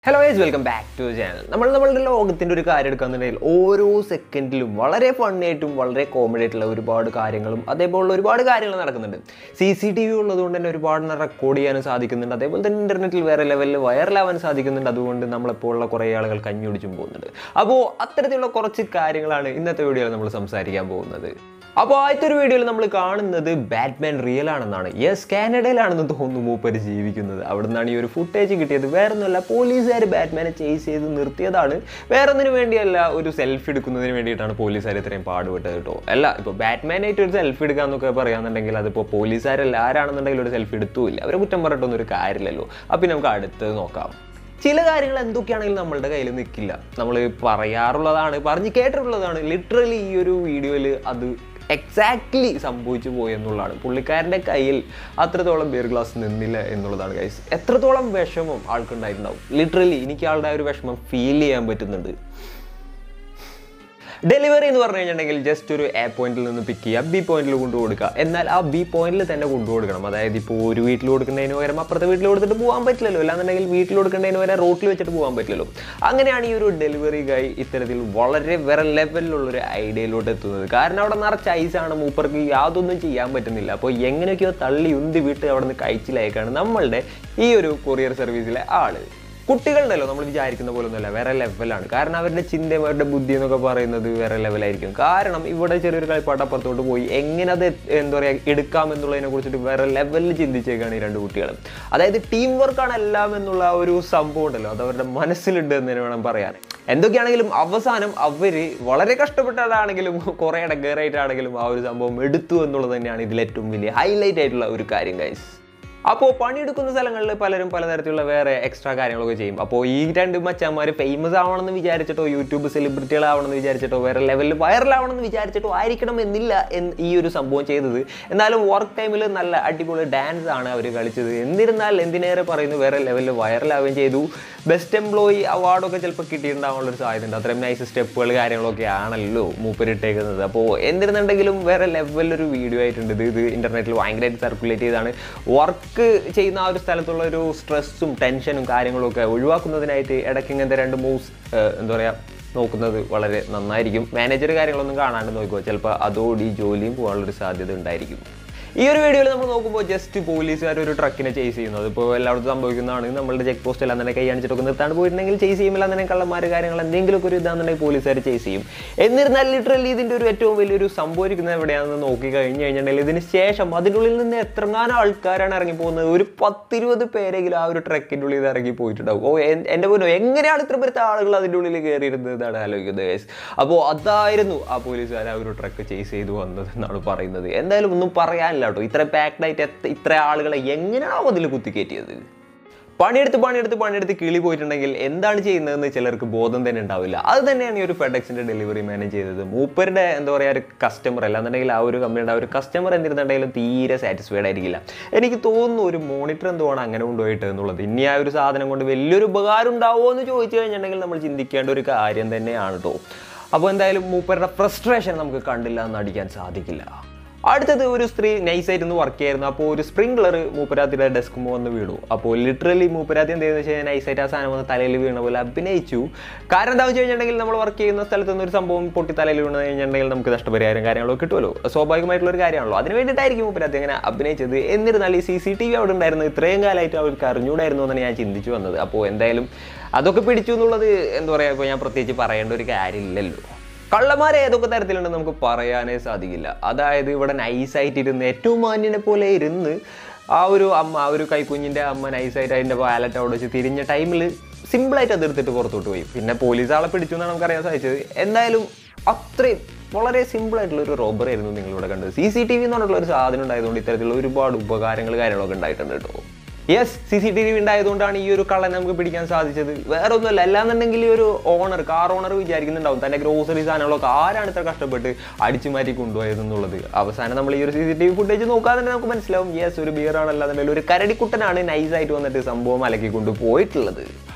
hello guys welcome back to channel നമ്മൾ നമ്മളുടെ ലോകത്തിൻ്റെ ഒരു കാര്യം എടുക്കാന്നുണ്ടെങ്കിൽ ഓരോ സെക്കൻഡിലും വളരെ ഫണ്ണായിട്ടും വളരെ കോമഡി ആയിട്ടുള്ള ഒരുപാട് കാര്യങ്ങളും അതേപോലുള്ള ഒരുപാട് കാര്യങ്ങൾ നടക്കുന്നുണ്ട് സി സി ടി വി ഉള്ളതുകൊണ്ട് തന്നെ ഒരുപാട് റെക്കോർഡ് ചെയ്യാനും സാധിക്കുന്നുണ്ട് അതേപോലെ തന്നെ ഇൻ്റർനെറ്റിൽ വേറെ ലെവലിൽ വൈറലാവാൻ സാധിക്കുന്നുണ്ട് അതുകൊണ്ട് നമ്മളെപ്പോലുള്ള കുറേ ആളുകൾ കഞ്ഞുടിച്ചും പോകുന്നുണ്ട് അപ്പോൾ അത്തരത്തിലുള്ള കുറച്ച് കാര്യങ്ങളാണ് ഇന്നത്തെ വീഡിയോയിൽ നമ്മൾ സംസാരിക്കാൻ പോകുന്നത് അപ്പോൾ ആദ്യത്തെ ഒരു വീഡിയോയിൽ നമ്മൾ കാണുന്നത് ബാറ്റ്മാൻ റിയൽ ആണെന്നാണ് യെസ് കാനഡയിലാണെന്ന് തോന്നുന്നു മൂപ്പര് ജീവിക്കുന്നത് അവിടെ നിന്നാണ് ഈ ഒരു ഫുട്ടേജ് കിട്ടിയത് വേറെ ഒന്നുമല്ല പോലീസുകാർ ബാറ്റ്മാനെ ചേസ് ചെയ്ത് നിർത്തിയതാണ് വേറെ ഒന്നിനു വേണ്ടിയല്ല ഒരു സെൽഫി എടുക്കുന്നതിന് വേണ്ടിയിട്ടാണ് പോലീസുകാർ ഇത്രയും പാടുപെട്ടത് കേട്ടോ അല്ല ഇപ്പോൾ ബാറ്റ്മാനായിട്ട് ഒരു സെൽഫി എടുക്കാന്നൊക്കെ പറയാന്നുണ്ടെങ്കിൽ അതിപ്പോൾ പോലീസുകാരല്ല ആരാണെന്നുണ്ടെങ്കിൽ ഒരു സെൽഫി എടുത്തുമില്ല അവരെ കുറ്റം പറഞ്ഞിട്ടൊന്നും ഒരു കാര്യമില്ലല്ലോ അപ്പം നമുക്ക് അടുത്തത് നോക്കാം ചില കാര്യങ്ങൾ എന്തൊക്കെയാണെങ്കിലും നമ്മളുടെ കയ്യിൽ നിൽക്കില്ല നമ്മൾ പറയാറുള്ളതാണ് പറഞ്ഞ് കേട്ടിട്ടുള്ളതാണ് ലിറ്ററലി ഈ ഒരു വീഡിയോയിൽ അത് എക്സാക്ട്ലി സംഭവിച്ചു പോയി എന്നുള്ളതാണ് പുള്ളിക്കാരൻ്റെ കയ്യിൽ അത്രത്തോളം ബിയർ ഗ്ലാസ് നിന്നില്ല എന്നുള്ളതാണ് ഗൈസ് എത്രത്തോളം വിഷമം ആൾക്കുണ്ടായിട്ടുണ്ടാവും ലിറ്ററലി എനിക്ക് ആളുടെ ആ ഒരു വിഷമം ഫീൽ ചെയ്യാൻ പറ്റുന്നുണ്ട് ഡെലിവറി എന്ന് പറഞ്ഞു കഴിഞ്ഞിട്ടുണ്ടെങ്കിൽ ജസ്റ്റ് ഒരു എ പോയിന്റിൽ നിന്ന് പിക്ക് ചെയ്യുക ബി പോയിന്റിൽ കൊണ്ടു കൊടുക്കുക എന്നാൽ ആ ബി പോയിന്റിൽ തന്നെ കൊണ്ടു കൊടുക്കണം അതായത് ഇപ്പോൾ ഒരു വീട്ടിൽ കൊടുക്കുന്നതിന് പകരം അപ്പുറത്തെ വീട്ടിൽ കൊടുത്തിട്ട് പോകാൻ പറ്റില്ലല്ലോ അല്ലാന്നുണ്ടെങ്കിൽ വീട്ടിൽ കൊടുക്കേണ്ടതിന് പകരം റോട്ടിൽ വെച്ചിട്ട് പോകാൻ പറ്റില്ലല്ലോ അങ്ങനെയാണ് ഈ ഒരു ഡെലിവറി ഗൈ ഇത്തരത്തിൽ വളരെ വേറെ ലെവലിലുള്ള ഒരു ഐഡിയയിലോട്ട് എത്തുന്നത് കാരണം അവിടെ നിറച്ച് ഐസാണ് മൂപ്പർക്ക് യാതൊന്നും ചെയ്യാൻ പറ്റുന്നില്ല അപ്പോൾ എങ്ങനെയൊക്കെയോ തള്ളി ഉന്തി വിട്ട് അവിടെ നിന്ന് കഴിച്ചിലേക്കാണ് നമ്മളുടെ ഈ ഒരു കൊറിയർ സർവീസിലെ ആള് കുട്ടികളുണ്ടല്ലോ നമ്മൾ വിചാരിക്കുന്ന പോലെ ഒന്നുമല്ല വേറെ ലെവലാണ് കാരണം അവരുടെ ചിന്തയും അവരുടെ ബുദ്ധി എന്നൊക്കെ പറയുന്നത് വേറെ ലെവലായിരിക്കും കാരണം ഇവിടെ ചെറിയൊരു കളിപ്പാട്ട് അപ്പുറത്തോട്ട് പോയി എങ്ങനെ അത് എന്താ പറയുക എടുക്കാം എന്നുള്ളതിനെ കുറിച്ചിട്ട് വേറെ ലെവലിൽ ചിന്തിച്ചേക്കാണ് ഈ രണ്ട് കുട്ടികളും അതായത് ടീം വർക്കാണ് എല്ലാം എന്നുള്ള ആ ഒരു സംഭവം ഉണ്ടല്ലോ അത് അവരുടെ മനസ്സിലുണ്ട് എന്ന് തന്നെ വേണം പറയാൻ എന്തൊക്കെയാണെങ്കിലും അവസാനം അവർ വളരെ കഷ്ടപ്പെട്ടതാണെങ്കിലും കുറേ ഇടങ്ങേറായിട്ടാണെങ്കിലും ആ ഒരു സംഭവം എടുത്തു എന്നുള്ളത് തന്നെയാണ് ഇതിൽ ഏറ്റവും വലിയ ഹൈലൈറ്റ് ആയിട്ടുള്ള ഒരു കാര്യം ഗൈസ് അപ്പോൾ പണിയെടുക്കുന്ന സ്ഥലങ്ങളിൽ പലരും പലതരത്തിലുള്ള വേറെ എക്സ്ട്രാ കാര്യങ്ങളൊക്കെ ചെയ്യും അപ്പോൾ ഈ രണ്ട് മച്ചാന്മാർ ഫേമസ് ആവണമെന്ന് വിചാരിച്ചിട്ടോ യൂട്യൂബ് സെലിബ്രിറ്റികളാവണമെന്ന് വിചാരിച്ചിട്ടോ വേറെ ലെവലിൽ വൈറലാവണമെന്ന് വിചാരിച്ചിട്ടോ ആയിരിക്കണം എന്നില്ല എന്ന് ഈ ഒരു സംഭവം ചെയ്തത് എന്നാലും വർക്ക് ടൈമിൽ നല്ല അടിപൊളി ഡാൻസ് ആണ് അവർ കളിച്ചത് എന്നിരുന്നാൽ എന്തിനേറെ പറയുന്നു വേറെ ലെവലിൽ വൈറലാവുകയും ചെയ്തു ബെസ്റ്റ് എംപ്ലോയി അവാർഡൊക്കെ ചിലപ്പോൾ കിട്ടിയിട്ടുണ്ടാവാനുള്ള ഒരു സാധ്യത ഉണ്ട് അത്രയും നൈസ് സ്റ്റെപ്പുകൾ കാര്യങ്ങളൊക്കെ ആണല്ലോ മൂപ്പരിട്ടേക്കുന്നത് അപ്പോൾ എന്നിരുന്നുണ്ടെങ്കിലും വേറെ ലെവലിലൊരു വീഡിയോ ആയിട്ടുണ്ട് ഇത് ഇത് ഇൻ്റർനെറ്റിൽ ഭയങ്കരമായിട്ട് സർക്കുലേറ്റ് ചെയ്താണ് വർക്ക് വർക്ക് ചെയ്യുന്ന ആ ഒരു സ്ഥലത്തുള്ള ഒരു സ്ട്രെസ്സും ടെൻഷനും കാര്യങ്ങളും ഒക്കെ ഒഴിവാക്കുന്നതിനായിട്ട് ഇടയ്ക്ക് ഇങ്ങനത്തെ രണ്ട് മൂവ്സ് എന്താ പറയുക നോക്കുന്നത് വളരെ നന്നായിരിക്കും മാനേജർ കാര്യങ്ങളൊന്നും കാണാണ്ട് നോക്കുമോ ചിലപ്പോൾ അതോടി ജോലിയും പോകാനുള്ളൊരു സാധ്യത ഉണ്ടായിരിക്കും ഈ ഒരു വീഡിയോയിൽ നമ്മൾ നോക്കുമ്പോൾ ജസ്റ്റ് പോലീസുകാർ ഒരു ട്രക്കിനെ ചേസ് ചെയ്യുന്നത് ഇപ്പോൾ എല്ലായിടത്തും സംഭവിക്കുന്നതാണ് നമ്മളുടെ ചെക്ക് പോസ്റ്റ് എല്ലാം തന്നെ കൈ അണിച്ചിട്ടൊക്കെ നിർത്താണ്ട് പോയിട്ടുണ്ടെങ്കിൽ ചേസ് ചെയ്യുമ്പോൾ തന്നെ കള്ളന്മാർ കാര്യങ്ങൾ എന്തെങ്കിലുമൊക്കെ ഒരു ഇതാണെന്നുണ്ടെങ്കിൽ പോലീസുകാർ ചേസ് ചെയ്യും എന്നിരുന്നാൽ ലിറ്ററലി ഇതിൻ്റെ ഒരു ഏറ്റവും വലിയൊരു സംഭവിക്കുന്നത് എവിടെയാണെന്ന് നോക്കി കഴിഞ്ഞ് കഴിഞ്ഞിട്ടുണ്ടെങ്കിൽ ഇതിന് ശേഷം അതിനുള്ളിൽ നിന്ന് എത്രങ്ങാനും ആൾക്കാരാണ് ഇറങ്ങി പോകുന്നത് ഒരു പത്തിരുപത് പേരെങ്കിലും ആ ഒരു ട്രക്കിൻ്റെ ഉള്ളിൽ ഇറങ്ങി പോയിട്ടുണ്ടാവും ഓ എൻ്റെ പോലും എങ്ങനെയാണ് ഇത്ര പേരത്തെ ആളുകൾ അതിൻ്റെ ഉള്ളിൽ കയറിയിരുന്നതാണ് ആലോചിക്കുന്നത് ഗൈസ് അപ്പോൾ അതായിരുന്നു ആ പോലീസുകാർ ആ ഒരു ട്രക്ക് ചേസ് ചെയ്തു വന്നത് എന്നാണ് പറയുന്നത് എന്തായാലും ഒന്നും പറയാനില്ല കേട്ടോ ഇത്ര പാക്ഡ് ആയിട്ട് എത്ര ഇത്ര ആളുകളെ എങ്ങനെയാണോ അതിൽ കുത്തിക്കയറ്റിയത് പണിയെടുത്ത് പണിയെടുത്ത് പണിയെടുത്ത് കിളി പോയിട്ടുണ്ടെങ്കിൽ എന്താണ് ചെയ്യുന്നതെന്ന് ചിലർക്ക് ബോധം തന്നെ ഉണ്ടാവില്ല അത് തന്നെയാണ് ഈ ഒരു ഫെഡെക്സിൻ്റെ ഡെലിവറി മാനേജ് ചെയ്തത് മൂപ്പരുടെ എന്താ പറയുക ഒരു കസ്റ്റമർ അല്ലാന്നുണ്ടെങ്കിൽ ആ ഒരു കമ്പനിയുടെ ആ ഒരു കസ്റ്റമർ എന്നിരുന്നുണ്ടെങ്കിലും തീരെ സാറ്റിസ്ഫൈഡ് ആയിരിക്കില്ല എനിക്ക് തോന്നുന്നു ഒരു മോണിറ്റർ എന്തുവാണ് അങ്ങനെ കൊണ്ടുപോയിട്ട് എന്നുള്ളത് ഇനി ആ ഒരു സാധനം കൊണ്ട് വലിയൊരു ഉപകാരം ഉണ്ടാവുമോ എന്ന് ചോദിച്ചു കഴിഞ്ഞിട്ടുണ്ടെങ്കിൽ നമ്മൾ ചിന്തിക്കേണ്ട ഒരു കാര്യം തന്നെയാണ് കേട്ടോ അപ്പോൾ എന്തായാലും മൂപ്പരുടെ ഫ്രസ്ട്രേഷൻ നമുക്ക് കണ്ടില്ല എന്ന് അടിക്കാൻ സാധിക്കില്ല അടുത്തത് ഒരു സ്ത്രീ നൈസായിരുന്നു വർക്ക് ചെയ്യായിരുന്നു അപ്പോൾ ഒരു സ്പ്രിംഗ്ലർ മൂപ്പരാത്തിയുടെ ഡെസ്കുമ്പോൾ വന്ന് വീണു അപ്പോൾ ലിറ്ററലി മൂപ്പരാത്തി എന്ത് ചെയ്യുന്നത് വെച്ച് കഴിഞ്ഞാൽ നൈസായിട്ട് ആ സാധനം വന്ന് തലയിൽ വീണ പോലെ അഭിനയിച്ചു കാരണം എന്താ വെച്ച് കഴിഞ്ഞിട്ടുണ്ടെങ്കിൽ നമ്മൾ വർക്ക് ചെയ്യുന്ന സ്ഥലത്ത് നിന്ന് ഒരു സംഭവം പൊട്ടി തലയിൽ വീണ് കഴിഞ്ഞിട്ടുണ്ടെങ്കിൽ നമുക്ക് നഷ്ടപരിഹാരം കാര്യങ്ങളൊക്കെ കിട്ടുമല്ലോ സ്വാഭാവികമായിട്ടുള്ള ഒരു കാര്യമാണല്ലോ അതിന് വേണ്ടിയിട്ടായിരിക്കും മൂപ്പരാത്തി അങ്ങനെ അഭിനയിച്ചത് എന്നിരുന്നാൽ ഈ സി സി ടി വി അവിടെ ഉണ്ടായിരുന്നു ഇത്രയും കാലമായിട്ട് അവർക്ക് അറിഞ്ഞൂടായിരുന്നു എന്നാണ് ഞാൻ ചിന്തിച്ചു വന്നത് അപ്പോൾ എന്തായാലും അതൊക്കെ പിടിച്ചു എന്നുള്ളത് എന്താ പറയുക ഇപ്പോൾ ഞാൻ പ്രത്യേകിച്ച് പറയേണ്ട ഒരു കാര്യമില്ലല്ലോ കള്ളന്മാർ ഏതൊക്കെ തരത്തിലുണ്ടെന്ന് നമുക്ക് പറയാനേ സാധിക്കില്ല അതായത് ഇവിടെ നൈസായിട്ട് ഇരുന്ന് ഏറ്റവും മാന്യനെ പോലെ ഇരുന്ന് ആ ഒരു അമ്മ ആ ഒരു കൈക്കുഞ്ഞിൻ്റെ അമ്മ നൈസായിട്ട് അതിൻ്റെ വാലറ്റ് അവിടെ വെച്ച് തിരിഞ്ഞ ടൈമിൽ സിമ്പിളായിട്ട് അത് എടുത്തിട്ട് പുറത്തോട്ട് പോയി പിന്നെ പോലീസ് ആളെ പിടിച്ചു എന്നാണ് നമുക്കറിയാൻ സാധിച്ചത് എന്തായാലും അത്രയും വളരെ സിമ്പിൾ ആയിട്ടുള്ള ഒരു റോബറി ആയിരുന്നു നിങ്ങളിവിടെ കണ്ടത് സി സി ടി വി എന്ന് പറഞ്ഞിട്ടുള്ള ഒരു സാധനം ഉണ്ടായതുകൊണ്ട് ഇത്തരത്തിലുള്ള ഒരുപാട് ഉപകാരങ്ങൾ കാര്യങ്ങളൊക്കെ ഉണ്ടായിട്ടുണ്ട് കേട്ടോ yes C C T V ഉണ്ടായതുകൊണ്ടാണ് ഈ ഒരു കള്ളനെ നമുക്ക് പിടിക്കാൻ സാധിച്ചത് വേറെ ഒന്നുമല്ല അല്ലാന്നുണ്ടെങ്കിൽ ഈ ഒരു ഓണർ കാർ ഓണർ വിചാരിക്കുന്നുണ്ടാവും തന്റെ ഗ്രോസറി സാധനങ്ങളൊക്കെ ആരാണ് ഇത്ര കഷ്ടപ്പെട്ട് അടിച്ചു മാറ്റി കൊണ്ടുപോയത് എന്നുള്ളത് അവസാനം നമ്മൾ ഈ ഒരു C C T V footage നോക്കാതെ തന്നെ നമുക്ക് മനസ്സിലാവും യെസ് ഒരു ബിയർ ആണല്ലാന്നുണ്ടെങ്കിൽ ഒരു കരടിക്കുട്ടനാണ് നൈസായിട്ട് വന്നിട്ട് സംഭവം അലക്കി കൊണ്ട് പോയിട്ടുള്ളത്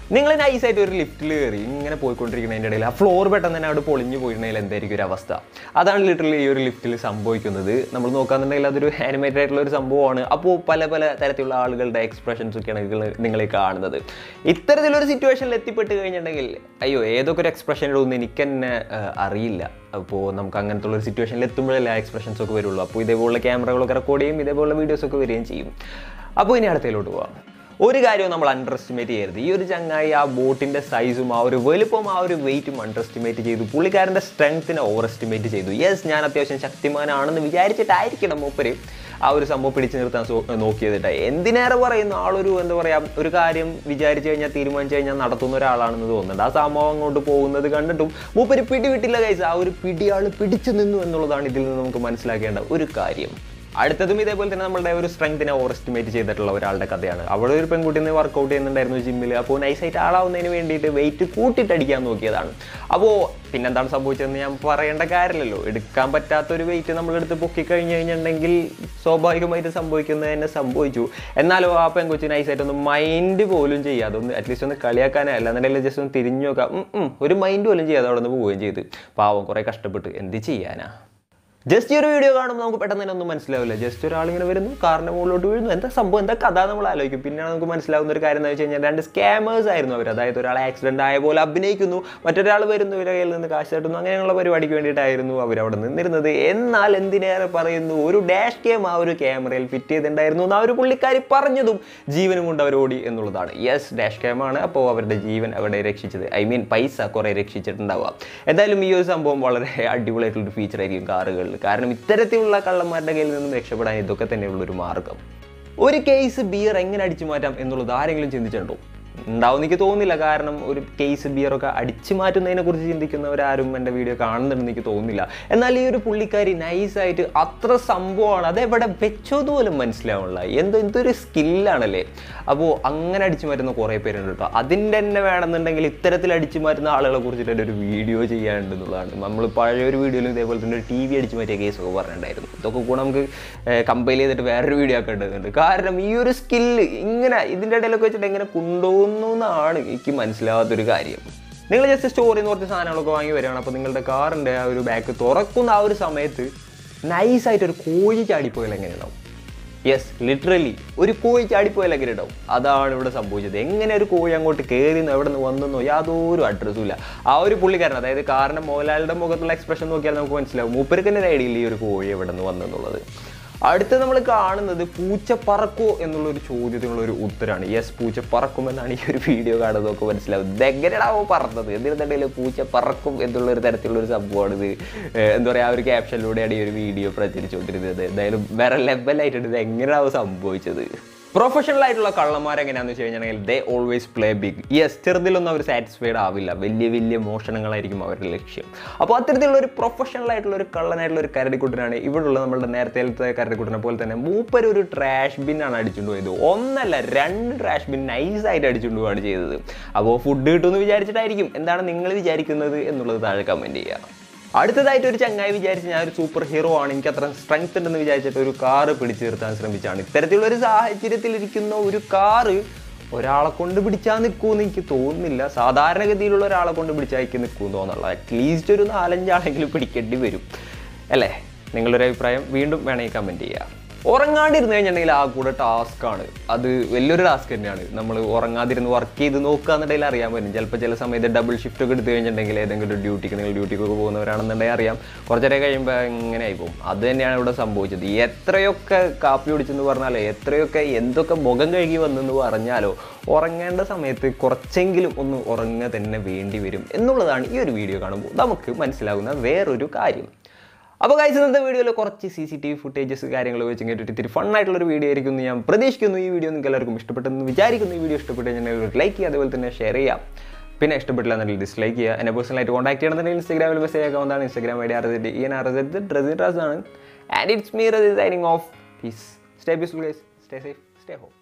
നിങ്ങൾ നൈസായിട്ട് ഒരു ലിഫ്റ്റിൽ കയറി ഇങ്ങനെ പോയിക്കൊണ്ടിരിക്കുന്നതിൻ്റെ ഇടയിൽ ആ ഫ്ലോർ പെട്ടെന്ന് തന്നെ അവിടെ പൊളിഞ്ഞു പോയിട്ടുണ്ടെങ്കിൽ എന്തായിരിക്കും ഒരു അവസ്ഥ അതാണ് ലിറ്ററലി ഈ ഒരു ലിഫ്റ്റിൽ സംഭവിക്കുന്നത് നമ്മൾ നോക്കാന്നുണ്ടെങ്കിൽ അതൊരു ആനിമേറ്റഡ് ആയിട്ടുള്ള ഒരു സംഭവമാണ് അപ്പോൾ പല പല തരത്തിലുള്ള ആളുകളുടെ എക്സ്പ്രഷൻസ് ഒക്കെയാണ് നിങ്ങൾ നിങ്ങൾ ഈ കാണുന്നത് ഇത്തരത്തിലൊരു സിറ്റുവേഷനിൽ എത്തിപ്പെട്ട് കഴിഞ്ഞിട്ടുണ്ടെങ്കിൽ അയ്യോ ഏതൊക്കെ ഒരു എക്സ്പ്രഷൻ ഇടുമെന്ന് എനിക്ക് തന്നെ ആ, അറിയില്ല അപ്പോൾ നമുക്ക് അങ്ങനത്തെ ഒരു സിറ്റുവേഷനിൽ എത്തുമ്പോഴല്ലേ ആ എക്സ്പ്രഷൻസ് ഒക്കെ വരുള്ളൂ അപ്പോൾ ഇതേപോലുള്ള ക്യാമറകളൊക്കെ റെക്കോർഡ് ചെയ്യും ഇതേപോലുള്ള വീഡിയോസ് ഒക്കെ വരികയും ചെയ്യും അപ്പോൾ ഇനി അടുത്തതിലോട്ട് പോവാം ഒരു കാര്യവും നമ്മൾ അണ്ടർ എസ്റ്റിമേറ്റ് ചെയ്യരുത് ഈ ഒരു ചങ്ങായി ആ ബോട്ടിൻ്റെ സൈസും ആ ഒരു വലുപ്പവും ആ ഒരു വെയിറ്റും അണ്ടർ എസ്റ്റിമേറ്റ് ചെയ്തു പുള്ളിക്കാരൻ്റെ സ്ട്രെങ്ത്തിനെ ഓവർ എസ്റ്റിമേറ്റ് ചെയ്തു യെസ് ഞാൻ അത്യാവശ്യം ശക്തിമാനാണെന്ന് വിചാരിച്ചിട്ടായിരിക്കണം മൂപ്പര് ആ ഒരു സംഭവം പിടിച്ചു നിർത്താൻ സോ- നോക്കിയതിട്ട് എന്തിനേറെ പറയുന്നു ആളൊരു എന്താ പറയുക ഒരു കാര്യം വിചാരിച്ചു കഴിഞ്ഞാൽ തീരുമാനിച്ചു കഴിഞ്ഞാൽ നടത്തുന്ന ഒരാളാണെന്ന് തോന്നുന്നുണ്ട് ആ സംഭവം അങ്ങോട്ട് പോകുന്നത് കണ്ടിട്ടും മൂപ്പര് പിടിവിട്ടില്ല കൈസ് ആ ഒരു പിടി ആൾ പിടിച്ചു നിന്നു എന്നുള്ളതാണ് ഇതിൽ നിന്ന് നമുക്ക് മനസ്സിലാക്കേണ്ട ഒരു കാര്യം അടുത്തതും ഇതേപോലെ തന്നെ നമ്മളുടെ ഒരു സ്ട്രെങ്തിനെ ഓവർ എസ്റ്റിമേറ്റ് ചെയ്തിട്ടുള്ള ഒരാളുടെ കഥയാണ് അവിടെ ഒരു പെൺകുട്ടി വർക്കൗട്ട് ചെയ്യുന്നുണ്ടായിരുന്നു ജിമ്മിൽ അപ്പോൾ നൈസായിട്ട് ആളാവുന്നതിന് വേണ്ടിയിട്ട് വെയിറ്റ് കൂട്ടിയിട്ട് അടിക്കാൻ നോക്കിയതാണ് അപ്പോൾ പിന്നെന്താണ് സംഭവിച്ചതെന്ന് ഞാൻ പറയേണ്ട കാര്യമില്ലല്ലോ എടുക്കാൻ പറ്റാത്ത ഒരു വെയിറ്റ് നമ്മളെടുത്ത് പൊക്കി കഴിഞ്ഞ് കഴിഞ്ഞിട്ടുണ്ടെങ്കിൽ സ്വാഭാവികമായിട്ട് സംഭവിക്കുന്നത് തന്നെ സംഭവിച്ചു എന്നാലും ആ പെൺകൊച്ചി നൈസായിട്ട് ഒന്ന് മൈൻഡ് പോലും ചെയ്യാതെ ഒന്ന് അറ്റ്ലീസ്റ്റ് ഒന്ന് കളിയാക്കാനോ അല്ലാന്നുണ്ടെങ്കിൽ ജസ്റ്റ് ഒന്ന് തിരിഞ്ഞു നോക്കാം ഉം, ഉം, ഒരു മൈൻഡ് പോലും ചെയ്യാതെ അവിടെ നിന്ന് പോവുകയും ചെയ്ത് പാവം കുറേ കഷ്ടപ്പെട്ട് എന്ത് ചെയ്യാനാ ജസ്റ്റ് ഈ ഒരു വീഡിയോ കാണുമ്പോൾ നമുക്ക് പെട്ടെന്ന് തന്നെ ഒന്നും മനസ്സിലാവില്ല ജസ്റ്റ് ഒരാളിങ്ങനെ വരുന്നു കാറിൻ്റെ മുകളിലോട്ട് വീഴുന്നു എന്താ സംഭവം എന്താ കഥ നമ്മൾ ആലോചിക്കും പിന്നെയാണ് നമുക്ക് മനസ്സിലാവുന്ന ഒരു കാര്യം എന്ന് വെച്ച് കഴിഞ്ഞാൽ രണ്ട് സ്കാമേഴ്സ് ആയിരുന്നു അവർ അതായത് ഒരാൾ ആക്സിഡന്റ് ആയ പോലെ അഭിനയിക്കുന്നു മറ്റൊരാൾ വരുന്നു ഇവരുടെ കയ്യിൽ നിന്ന് കാശ് തട്ടുന്നു അങ്ങനെയുള്ള പരിപാടിക്ക് വേണ്ടിയിട്ടായിരുന്നു അവർ അവിടെ നിന്നിരുന്നത് എന്നാൽ എന്തിനേറെ പറയുന്നു ഒരു ഡാഷ് ക്യാം ആ ഒരു ക്യാമറയിൽ ഫിറ്റ് ചെയ്തിട്ടുണ്ടായിരുന്നു എന്ന് ആ ഒരു പുള്ളിക്കാരി പറഞ്ഞതും ജീവനും കൊണ്ട് അവർ ഓടി എന്നുള്ളതാണ് യെസ് ഡാഷ് ക്യാം ആണ് അപ്പോൾ അവരുടെ ജീവൻ അവിടെ രക്ഷിച്ചത് ഐ മീൻ പൈസ കുറേ രക്ഷിച്ചിട്ടുണ്ടാവുക എന്തായാലും ഈ ഒരു സംഭവം വളരെ അടിപൊളിയായിട്ടുള്ളൊരു ഫീച്ചർ ആയിരിക്കും കാറുകളിൽ കാരണം ഇത്തരത്തിലുള്ള കള്ളന്മാരുടെ കയ്യിൽ നിന്നും രക്ഷപ്പെടാൻ ഇതൊക്കെ തന്നെയുള്ളൊരു മാർഗം ഒരു കേസ് ബിയർ എങ്ങനെ അടിച്ചു മാറ്റാം എന്നുള്ളത് ആരെങ്കിലും ചിന്തിച്ചിട്ടുണ്ടോ ഉണ്ടാവും എനിക്ക് തോന്നുന്നില്ല കാരണം ഒരു കേസ് ബിയറൊക്കെ അടിച്ചു മാറ്റുന്നതിനെ കുറിച്ച് ചിന്തിക്കുന്നവരാരും എൻ്റെ വീഡിയോ കാണുന്നുണ്ടെന്ന് എനിക്ക് തോന്നുന്നില്ല എന്നാൽ ഈ ഒരു പുള്ളിക്കാരി നൈസായിട്ട് അത്ര സംഭവമാണ് അതെവിടെ വെച്ചോന്ന് പോലും മനസ്സിലാവണില്ല എന്തോ എന്തൊരു സ്കില്ലാണല്ലേ അപ്പോൾ അങ്ങനെ അടിച്ചു മാറ്റുന്ന കുറേ പേരുണ്ട് കേട്ടോ അതിൻ്റെ തന്നെ വേണമെന്നുണ്ടെങ്കിൽ ഇത്തരത്തിൽ അടിച്ചു മാറ്റുന്ന ആളുകളെ കുറിച്ചിട്ട് തന്നെ ഒരു വീഡിയോ ചെയ്യാനുണ്ടെന്നുള്ളതാണ് നമ്മൾ പഴയ ഒരു വീഡിയോയിലും ഇതേപോലെ തന്നെ ഒരു ടി വി അടിച്ചു മാറ്റിയ കേസൊക്കെ പറഞ്ഞിട്ടുണ്ടായിരുന്നു ഇതൊക്കെ കൂടെ നമുക്ക് കമ്പൈൽ ചെയ്തിട്ട് വേറൊരു വീഡിയോ ഒക്കെ ഇടുന്നുണ്ട് കാരണം ഈ ഒരു സ്കില്ല് ഇങ്ങനെ ഇതിൻ്റെ ഇടയിലൊക്കെ വെച്ചിട്ട് എങ്ങനെ കൊണ്ടുപോകുന്നു എന്നാണ് എനിക്ക് മനസ്സിലാവാത്തൊരു കാര്യം നിങ്ങൾ ജസ്റ്റ് സ്റ്റോറിൽ നിന്ന് കുറച്ച് സാധനങ്ങളൊക്കെ വാങ്ങി വരികയാണ് അപ്പോൾ നിങ്ങളുടെ കാറിൻ്റെ ആ ഒരു ബാക്ക് തുറക്കുന്ന ആ ഒരു സമയത്ത് നൈസായിട്ട് ഒരു കോഴി ചാടിപ്പോയാൽ എങ്ങനെയുണ്ടാവും യെസ് ലിറ്ററലി ഒരു കോഴി ചാടിപ്പോയാൽ എങ്ങനെ ഉണ്ടാവും അതാണ് ഇവിടെ സംഭവിച്ചത് എങ്ങനെ ഒരു കോഴി അങ്ങോട്ട് കയറിയെന്നോ എവിടെ നിന്ന് വന്നെന്നോ യാതൊരു അഡ്രസ്സും ഇല്ല ആ ഒരു പുള്ളിക്കാരൻ അതായത് കാരണം മോഹൻലാലിൻ്റെ മുഖത്തുള്ള എക്സ്പ്രഷൻ നോക്കിയാൽ നമുക്ക് മനസ്സിലാവും മൂപ്പർക്ക് തന്നെ ഐഡിയയിൽ ഈ ഒരു കോഴി എവിടെ നിന്ന് വന്നെന്നുള്ളത് അടുത്ത് നമ്മൾ കാണുന്നത് പൂച്ച പറക്കോ എന്നുള്ള ഒരു ചോദ്യത്തിനുള്ള ഒരു ഉത്തരമാണ് യെസ് പൂച്ച പറക്കുമെന്നാണ് ഈ ഒരു വീഡിയോ കാണുന്നത് നമുക്ക് മനസ്സിലാവും ഇതെങ്ങനെയാണാവോ പറഞ്ഞത് എന്നിരുന്നുണ്ടെങ്കിൽ പൂച്ച പറക്കും എന്നുള്ള ഒരു തരത്തിലുള്ള ഒരു സംഭവമാണ് ഇത് ഏഹ് എന്താ പറയുക ആ ഒരു ക്യാപ്ഷനിലൂടെയാണ് ഈ ഒരു വീഡിയോ പ്രചരിച്ചുകൊണ്ടിരുന്നത് എന്തായാലും വേറെ ലെവലായിട്ടുണ്ട് ഇത് എങ്ങനെയാവും സംഭവിച്ചത് പ്രൊഫഷണൽ ആയിട്ടുള്ള കള്ളന്മാർ എങ്ങനെയാണെന്ന് വെച്ച് കഴിഞ്ഞാൽ they always play big yes ചെറുതിലൊന്നും അവർ സാറ്റിസ്ഫൈഡ് ആവില്ല വലിയ വലിയ മോഷണങ്ങളായിരിക്കും അവരുടെ ലക്ഷ്യം അപ്പോൾ അത്തരത്തിലുള്ള ഒരു പ്രൊഫഷണൽ ആയിട്ടുള്ള ഒരു കള്ളനായിട്ടുള്ള ഒരു കരടിക്കുട്ടനാണ് ഇവിടെയുള്ള നമ്മുടെ നേരത്തെ കരടിക്കുട്ടനെ പോലെ തന്നെ മൂപ്പര് ഒരു ട്രാഷ് ബിന്നാണ് അടിച്ചുകൊണ്ട് പോയത് ഒന്നല്ല രണ്ട് ട്രാഷ് ബിൻ നൈസായിട്ട് അടിച്ചുകൊണ്ട് പോവാണ് ചെയ്തത് അപ്പോൾ ഫുഡ് കിട്ടുമെന്ന് വിചാരിച്ചിട്ടായിരിക്കും എന്താണ് നിങ്ങൾ വിചാരിക്കുന്നത് എന്നുള്ളത് താഴെ കമൻറ്റ് ചെയ്യുക അടുത്തതായിട്ട് ഒരു ചങ്ങായി വിചാരിച്ച് ഞാൻ ഒരു സൂപ്പർ ഹീറോ ആണ് എനിക്ക് അത്ര സ്ട്രെങ്ത് ഉണ്ടെന്ന് വിചാരിച്ചിട്ട് ഒരു കാറ് പിടിച്ചു നിർത്താൻ ശ്രമിച്ചാണ് ഇത്തരത്തിലുള്ള ഒരു സാഹചര്യത്തിൽ ഇരിക്കുന്ന ഒരു കാറ് ഒരാളെ കൊണ്ട് പിടിച്ചാൽ നിൽക്കുമെന്ന് എനിക്ക് തോന്നുന്നില്ല സാധാരണഗതിയിലുള്ള ഒരാളെ കൊണ്ട് പിടിച്ചാൽ എനിക്ക് നിൽക്കുമെന്ന് തോന്നുന്നുള്ളൂ അറ്റ്ലീസ്റ്റ് ഒരു നാലഞ്ചാളെങ്കിലും പിടിക്കേണ്ടി വരും അല്ലേ നിങ്ങളുടെ അഭിപ്രായം വീണ്ടും വേണമെങ്കിൽ കമൻറ്റ് ചെയ്യുക ഉറങ്ങാണ്ടിരുന്ന് കഴിഞ്ഞിട്ടുണ്ടെങ്കിൽ ആ കൂടെ ടാസ്ക്കാണ് അത് വലിയൊരു ടാസ്ക് തന്നെയാണ് നമ്മൾ ഉറങ്ങാതിരുന്ന് വർക്ക് ചെയ്ത് നോക്കുക എന്നുണ്ടെങ്കിൽ അറിയാൻ പറ്റും ചിലപ്പോൾ ചില സമയത്ത് ഡബിൾ ഷിഫ്റ്റ് ഒക്കെ എടുത്തു കഴിഞ്ഞിട്ടുണ്ടെങ്കിൽ ഏതെങ്കിലും ഒരു ഡ്യൂട്ടിക്ക് നിങ്ങൾ ഡ്യൂട്ടിക്കൊക്കെ പോകുന്നവരാണെന്നുണ്ടെങ്കിൽ അറിയാം കുറച്ചേരെ കഴിയുമ്പോൾ ഇങ്ങനെ ആയിപ്പോവും അത് തന്നെയാണ് ഇവിടെ സംഭവിച്ചത് എത്രയൊക്കെ കാപ്പി കുടിച്ചെന്ന് പറഞ്ഞാലോ എത്രയൊക്കെ എന്തൊക്കെ മുഖം കഴുകി വന്നെന്ന് പറഞ്ഞാലോ ഉറങ്ങേണ്ട സമയത്ത് കുറച്ചെങ്കിലും ഒന്ന് ഉറങ്ങുക തന്നെ വേണ്ടി വരും എന്നുള്ളതാണ് ഈ ഒരു വീഡിയോ കാണുമ്പോൾ നമുക്ക് മനസ്സിലാകുന്ന വേറൊരു കാര്യം അപ്പോൾ കഴിച്ച ഇന്നത്തെ വീഡിയോയിൽ കുറച്ച് C C T V footages കാര്യങ്ങൾ വെച്ച് കേട്ടിട്ട് ഇത്തിരി ഫൺ ആയിട്ടുള്ളൊരു വീഡിയോ ആയിരിക്കും എന്ന് ഞാൻ പ്രതീക്ഷിക്കുന്നു ഈ വീഡിയോ നിങ്ങൾക്ക് എല്ലാവർക്കും ഇഷ്ടപ്പെട്ടെന്ന് വിചാരിക്കുന്നു ഈ വീഡിയോ ഇഷ്ടപ്പെട്ട് കഴിഞ്ഞാൽ ലൈക്ക് ചെയ്യുക അതുപോലെ തന്നെ ഷെയർ ചെയ്യാം പിന്നെ ഇഷ്ടപ്പെട്ടില്ല എന്നുണ്ടെങ്കിൽ ഡിസ്ലൈക്ക് ചെയ്യുക എന്നെ പേഴ്സണലായിട്ട് കോൺടാക്ട് ചെയ്യണമെന്നുണ്ടെങ്കിൽ ഇൻസ്റ്റാഗ്രാമിൽ മെസ്സേജ് ആക്കാവുന്നതാണ് ഇൻസ്റ്റാഗ്രാം ഐ ഡി അറുപത് ഇ എൻ അറുപത് ഡ്രസിൻ റാസ് ആണ് and it's me Razi signing off peace stay peaceful guys stay safe stay home